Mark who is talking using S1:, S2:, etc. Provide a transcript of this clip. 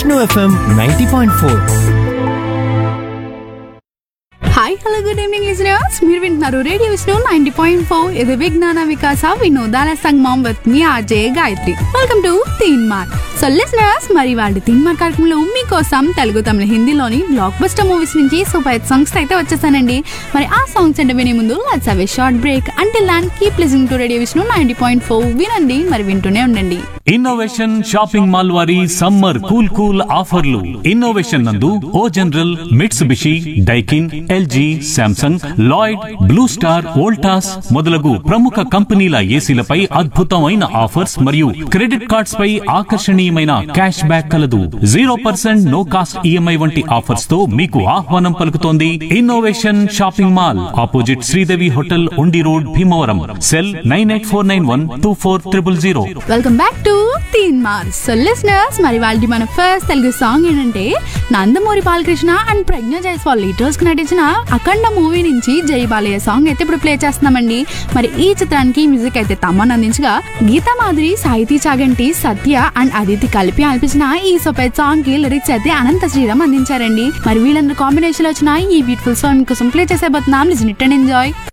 S1: Vishnu FM ninety point four
S2: hi hello good evening listeners మీరు వింటున్నారు radio Vishnu ninety point four ఇది విజ్ఞాన వికాస వినోదాల సంగమం with me RJ Gayatri welcome to Teen Maar so listeners మరి వాళ్ళ తీన్ మార్క్ కార్యక్రమంలో మీకోసం తెలుగు తమిళ హిందీలోని బ్లాక్ బస్టర్ మూవీస్ నుంచి సూపర్ హిట్ సాంగ్స్ అయితే వచ్చేసానండి మరి ఆ సాంగ్స్ అంటే వినే ముందు let's have a short break until then keep listening to radio Vishnu ninety point four వినండి మరి వింటూనే ఉండండి
S3: ఇన్నోవేషన్ షాపింగ్ మాల్ వారి సమ్మర్ కూల్ కూల్ ఆఫర్లు ఇన్నోవేషన్ నందు O General Mitsubishi Daikin LG Samsung Lloyd Blue Star Voltas మొదలగు ప్రముఖ కంపెనీల ఏసీలపై అద్భుతమైన ఆఫర్స్ మరియు క్రెడిట్ కార్డ్స్ పై ఆకర్షణీయమైన క్యాష్ బ్యాక్ కలదు zero percent no cost EMI వంటి ఆఫర్స్ తో మీకు ఆహ్వానం పలుకుతోంది innovation shopping mall opposite Sridevi hotel Undi road Bhimavaram cell nine eight four nine one two four triple zero
S2: welcome back to Teen Maar so listeners మరి వాళ్ళ మన ఫస్ట్ తెలుగు సాంగ్ ఏంటంటే నందమూరి బాలకృష్ణ అండ్ ప్రజ్ఞ జైస్వాల్ లీటర్స్ కి నటించిన అఖండ మూవీ నుంచి జై బాలయ్య సాంగ్ అయితే ఇప్పుడు ప్లే చేస్తున్నామండి మరి ఈ చిత్రానికి మ్యూజిక్ అయితే తమ్మని అందించగా గీతా మాధురి సాహితీ చాగంటి సత్య అండ్ అదితి కలిపి ఆలపించిన ఈ సొపేట్ సాంగ్ కి లిరిక్స్ అయితే అనంత శ్రీరామ్ అందించారండి మరి వీళ్ళందరూ కాంబినేషన్ లో వచ్చిన ఈ బ్యూటిఫుల్ సాంగ్ కోసం ప్లే చేసేబోతున్నాం లిజన్ ఇట్ అండ్ ఎంజాయ్